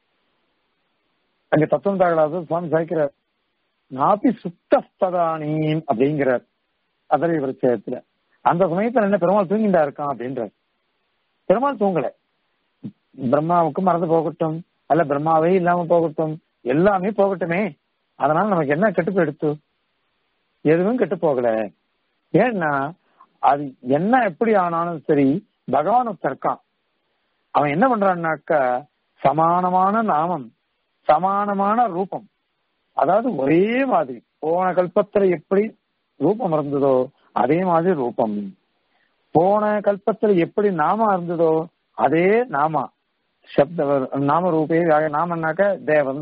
அங்க தத்துவம் தாகலாத சுவாமி சாய்க்கிறார் நாப்பி சுத்தஸ்ததானீம் அப்படிங்கிறார் அதரை விருச்சயத்துல அந்த சமயத்துல என்ன பெருமாள் தூங்கிண்டா இருக்கான் அப்படின்றார் பெருமாள் தூங்கல பிரம்மாவுக்கு மறந்து போகட்டும் அல்ல பிரம்மாவே இல்லாம போகட்டும் எல்லாமே போகட்டுமே அதனால நமக்கு என்ன கெட்டு எடுத்து எதுவும் கெட்டு போகல ஏன்னா அது என்ன எப்படி ஆனாலும் சரி பகவான் இருக்கான் அவன் என்ன பண்றான்னாக்கா சமானமான நாமம் சமானமான ரூபம் அதாவது ஒரே மாதிரி போன கல்பத்துல எப்படி ரூபம் இருந்ததோ அதே மாதிரி ரூபம் போன கல்பத்துல எப்படி நாம இருந்ததோ அதே நாமா சப்த நாம ரூபே நாமன்னாக்க தேவன்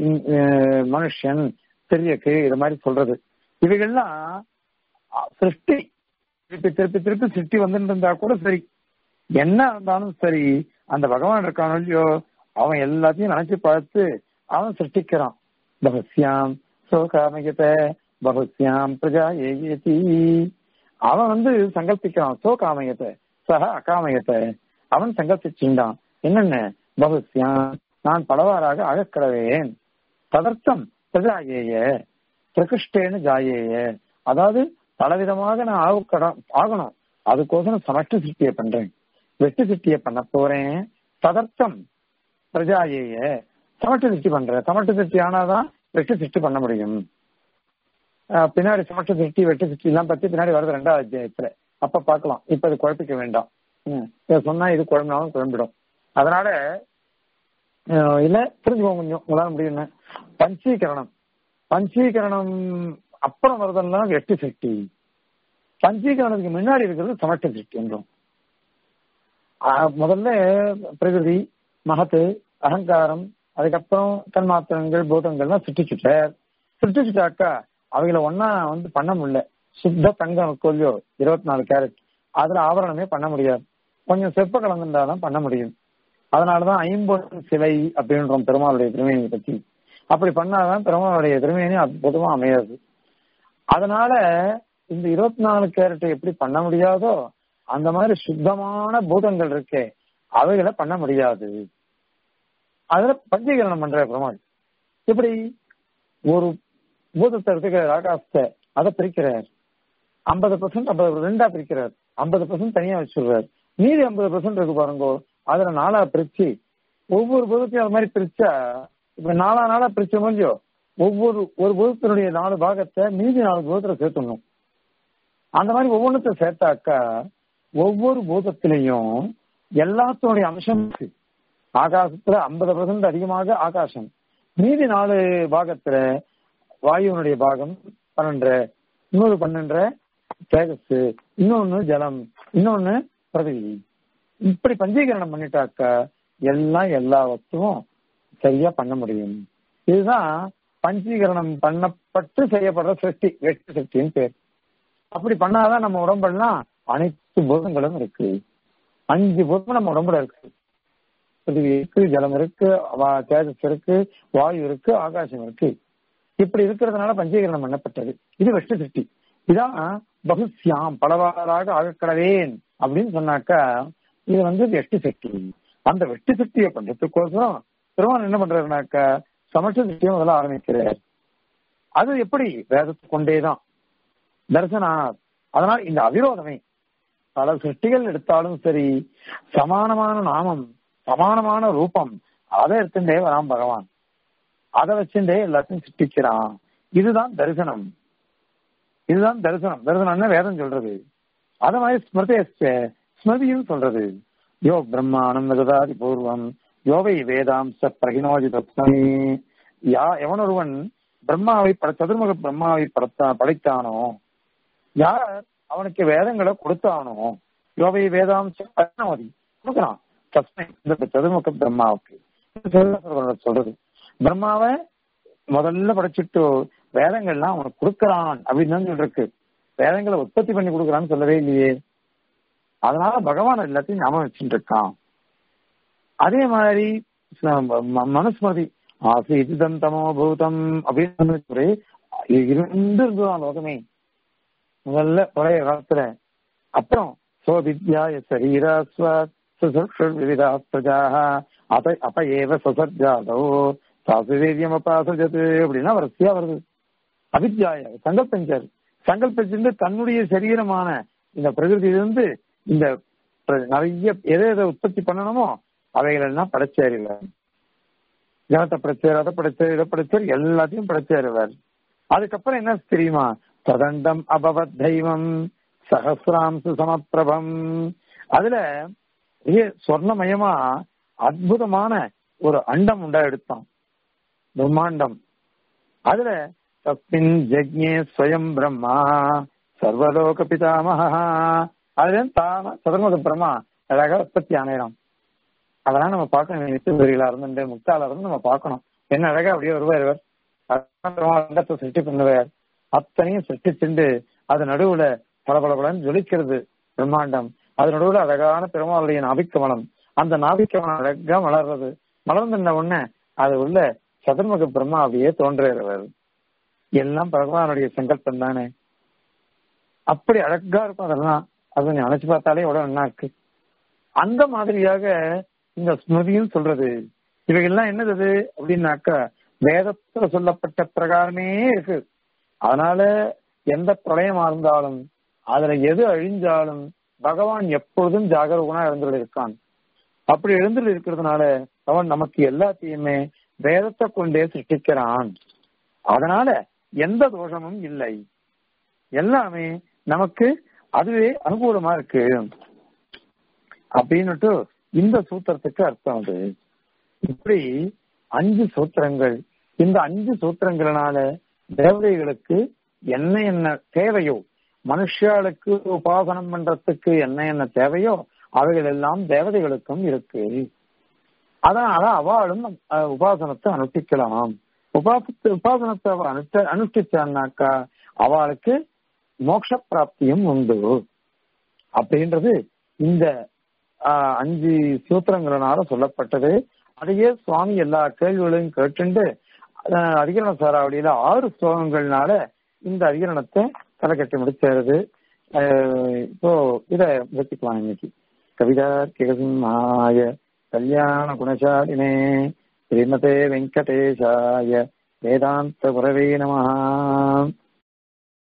மனுஷன் திரியக்கு இது மாதிரி சொல்றது இவைகள்லாம் சிருஷ்டி திருப்பி திருப்பி திருப்பி சிருஷ்டி வந்துட்டு இருந்தா கூட சரி என்ன இருந்தாலும் சரி அந்த பகவான் இருக்கானோ இல்லையோ அவன் எல்லாத்தையும் நினைச்சு பார்த்து அவன் சிருஷ்டிக்கிறான் பகஸ்யாம் சோகாமயத பகஸ்யாம் பிரஜா ஏகேதி அவன் வந்து சங்கல்பிக்கிறான் சோகாமயத்தை சக அகாமயத்தை அவன் சங்கல்பிச்சுட்டான் என்னென்ன பகுஸ்யாம் நான் பலவாறாக அகக்கடவேன் ததர்த்தம் பிரஜாயேய பிரகிருஷ்டேன்னு ஜாயேய அதாவது பலவிதமாக நான் ஆகக்கட ஆகணும் அதுக்கோசரம் சமஷ்டி சிருஷ்டியை பண்றேன் வெட்டு சிருஷ்டியை பண்ண போறேன் ததர்த்தம் பிரஜாயேய சமட்டு சிருஷ்டி பண்றேன் சமட்டு சிருஷ்டி ஆனாதான் வெட்டு சிருஷ்டி பண்ண முடியும் பின்னாடி சமட்டு சிருஷ்டி வெட்டு சிருஷ்டி எல்லாம் பத்தி பின்னாடி வருது ரெண்டாவது அத்தியாயத்துல அப்ப பார்க்கலாம் இப்ப இது குழப்பிக்க வேண்டாம் சொன்னா இது குழம்பினாலும் குழம்பிடும் அதனால இல்ல புரிஞ்சுக்கோங்க கொஞ்சம் உங்களால முடியும்னு பஞ்சீகரணம் பஞ்சீகரணம் அப்புறம் வருதெல்லாம் வெட்டு சிருஷ்டி பஞ்சீகரணத்துக்கு முன்னாடி இருக்கிறது சமட்ட சிருஷ்டி என்றும் முதல்ல பிரகிருதி மகத்து அகங்காரம் அதுக்கப்புறம் தன்மாத்திரங்கள் பூதங்கள்லாம் சிருஷ்டிச்சுட்டார் சிருஷ்டிச்சுட்டாக்கா அவைகளை ஒன்னா வந்து பண்ண முடியல சுத்த தங்கம் கொல்லியோ இருபத்தி நாலு கேரட் அதுல ஆவரணமே பண்ண முடியாது கொஞ்சம் செப்ப கலந்துருந்தாதான் பண்ண முடியும் அதனாலதான் ஐம்பொன் சிலை அப்படின்றோம் பெருமாளுடைய திருமேனியை பத்தி அப்படி பண்ணாதான் பெருமாளுடைய திருமேனி அற்புதமா அமையாது அதனால இந்த இருபத்தி நாலு கேரட்டை எப்படி பண்ண முடியாதோ அந்த மாதிரி சுத்தமான பூதங்கள் இருக்கே அவைகளை பண்ண முடியாது அதுல பஞ்சீகரணம் பண்ற பெருமாள் எப்படி ஒரு பூதத்தை எடுத்துக்கிறார் ஆகாசத்தை அதை பிரிக்கிறார் ஐம்பது பர்சன்ட் ஐம்பது ரெண்டா பிரிக்கிறார் ஐம்பது பர்சன்ட் தனியா வச்சிடுறாரு மீதி ஐம்பது பர்சன்ட் இருக்கு பாருங்க அதுல நாலா பிரிச்சு ஒவ்வொரு பூதத்தையும் அது மாதிரி பிரிச்சா இப்ப நாலா நாளா பிரிச்ச முடியும் ஒவ்வொரு ஒரு பூதத்தினுடைய நாலு பாகத்தை மீதி நாலு பூதத்துல சேர்த்துடணும் அந்த மாதிரி ஒவ்வொன்றத்தை சேர்த்தாக்கா ஒவ்வொரு பூதத்திலையும் எல்லாத்தினுடைய அம்சம் இருக்கு ஆகாசத்துல ஐம்பது பர்சன்ட் அதிகமாக ஆகாசம் மீதி நாலு பாகத்துல வாயுனுடைய பாகம் பன்னெண்டு இன்னொரு பன்னெண்டு தேஜஸ் இன்னொன்னு ஜலம் இன்னொன்னு பிரதிவி இப்படி பஞ்சீகரணம் பண்ணிட்டாக்கா எல்லாம் எல்லா வஸ்துவும் சரியா பண்ண முடியும் இதுதான் பஞ்சீகரணம் பண்ணப்பட்டு செய்யப்படுற சிருஷ்டி வெட்டு சிருஷ்டின்னு பேர் அப்படி பண்ணாதான் நம்ம உடம்புலாம் அனைத்து பூதங்களும் இருக்கு அஞ்சு பூதம் நம்ம உடம்புல இருக்கு பிருத்திவி இருக்கு ஜலம் இருக்கு தேஜஸ் இருக்கு வாயு இருக்கு ஆகாசம் இருக்கு இப்படி இருக்கிறதுனால பஞ்சீகரணம் பண்ணப்பட்டது இது வெட்டு சிருஷ்டி இதான் பகுஸ்யாம் பலவாறாக ஆகக்கடவேன் அப்படின்னு சொன்னாக்கா இது வந்து வெட்டு சக்தி அந்த வெட்டு சக்தியை பண்றதுக்கோசரம் திருமணம் என்ன பண்றாருனாக்கா சமஷ்ட சக்தியை முதல்ல ஆரம்பிக்கிறார் அது எப்படி வேதத்தை கொண்டேதான் தரிசனா அதனால் இந்த அவிரோதமே பல சிருஷ்டிகள் எடுத்தாலும் சரி சமானமான நாமம் சமானமான ரூபம் அதை எடுத்துட்டே வரான் பகவான் அதை வச்சுட்டே எல்லாத்தையும் சிருஷ்டிக்கிறான் இதுதான் தரிசனம் இதுதான் தரிசனம் தரிசனம்னா வேதம் சொல்றது அத மாதிரி ஸ்மிருதி ஸ்மிருதியும் சொல்றது யோ பிரம்மானம் விததாதி பூர்வம் யோவை வேதாம்ச பிரகினோஜி தத்மி யா எவன் ஒருவன் பிரம்மாவை பட சதுர்முக பிரம்மாவை படைத்தா படைத்தானோ யார் அவனுக்கு வேதங்களை கொடுத்தானோ யோவை வேதாம்ச பிரகினோதி கொடுக்குறான் தஸ்மை இந்த சதுர்முக பிரம்மாவுக்கு சொல்றது பிரம்மாவை முதல்ல படைச்சிட்டு வேதங்கள்லாம் அவனுக்கு கொடுக்கறான் அப்படின்னு தான் சொல்லிருக்கு வேதங்களை உற்பத்தி பண்ணி கொடுக்கறான்னு சொல்லவே இல்லையே அதனால பகவான் எல்லாத்தையும் ஞாபகம் வச்சுட்டு இருக்கான் அதே மாதிரி மனுஸ்மதி ஆசை இதுதம் தமோ பூதம் அப்படின்னு இருந்து இருந்துதான் லோகமே முதல்ல பழைய காலத்துல அப்புறம் சோவித்யாய சரீராஸ்வாத் விவிதா பிரஜாக அத அப்ப ஏவ சசர்ஜாதோ சாசுவீரியம் அப்பாசஜது அப்படின்னா வரிசையா வருது அவித்யாய சங்கல்பஞ்சார் சங்கல்பிச்சிருந்து தன்னுடைய சரீரமான இந்த பிரகிருதியிலிருந்து இந்த நிறைய எதை எதை உற்பத்தி பண்ணணுமோ அவைகள் எல்லாம் படைச்சார் இவர் ஜனத்தை படைச்சார் அதை படைச்சார் இதை படைச்சார் எல்லாத்தையும் படைச்சார் இவர் அதுக்கப்புறம் என்ன தெரியுமா ததண்டம் அபவத் தெய்வம் சகசிராம்சு சமப்பிரபம் அதுல சொர்ணமயமா அற்புதமான ஒரு அண்டம் உண்டா எடுத்தான் பிரம்மாண்டம் அதுல தஸ்மின் ஜக்ஞே ஸ்வயம் பிரம்மா சர்வலோக பிதாமகா அதுல தான சதுர்முக பிரம்மா அழகா உற்பத்தி ஆணையம் அதெல்லாம் நம்ம பார்க்கணும் நித்தியபுரியில இருந்து முக்தால இருந்து நம்ம பார்க்கணும் என்ன அழகா அப்படியே வருவார் இவர் அண்டத்தை சிருஷ்டி பண்ணுவார் அத்தனையும் சிருஷ்டிச்சுண்டு அது நடுவுல பல பல பலன்னு ஜொலிக்கிறது பிரம்மாண்டம் அது நடுவுல அழகான பெருமாளுடைய நாபிக்கமலம் அந்த நாபிக்கமலம் அழகா மலர்றது மலர்ந்துன உடனே அது உள்ள சதுர்முக பிரம்மா அப்படியே தோன்றுகிறவர் எல்லாம் பகவானுடைய சங்கல்பம் தானே அப்படி அழகா இருக்கும் அதெல்லாம் அது நினைச்சு பார்த்தாலே எவ்வளவு நல்லா இருக்கு அந்த மாதிரியாக இந்த ஸ்மிருதியும் சொல்றது இவைகள்லாம் என்னது அப்படின்னாக்கா வேதத்துல சொல்லப்பட்ட பிரகாரமே இருக்கு அதனால எந்த பிரளயமா இருந்தாலும் அதுல எது அழிஞ்சாலும் பகவான் எப்பொழுதும் ஜாகரூகனா இருந்துட்டு இருக்கான் அப்படி எழுந்துட்டு இருக்கிறதுனால அவன் நமக்கு எல்லாத்தையுமே வேதத்தை கொண்டே சிருஷ்டிக்கிறான் அதனால எந்த தோஷமும் இல்லை எல்லாமே நமக்கு அதுவே அனுகூலமா இருக்கு அப்படின்னுட்டு இந்த சூத்திரத்துக்கு அர்த்தம் அது இப்படி அஞ்சு சூத்திரங்கள் இந்த அஞ்சு சூத்திரங்களினால தேவதைகளுக்கு என்ன என்ன தேவையோ மனுஷாளுக்கு உபாசனம் பண்றதுக்கு என்ன என்ன தேவையோ அவைகள் எல்லாம் தேவதைகளுக்கும் இருக்கு அதனால அவளும் உபாசனத்தை அனுஷ்டிக்கலாம் உபாசத்து உபாசனத்தை அவ அனுஷ்ட அனுஷ்டிச்சான்னாக்கா அவளுக்கு மோட்ச பிராப்தியும் உண்டு அப்படின்றது இந்த அஞ்சு சூத்திரங்களினால சொல்லப்பட்டது அதையே சுவாமி எல்லா கேள்விகளையும் கேட்டுண்டு அதிகரண சாராவளியில ஆறு ஸ்லோகங்கள்னால இந்த அதிகரணத்தை தலை கட்டி முடிச்சாரு இப்போ இத வச்சுக்கலாம் இன்னைக்கு கவிதா கிகசிம்மாய கல்யாண குணசாலினே ஸ்ரீமதே வெங்கடேஷாய வேதாந்த குரவே நமஹா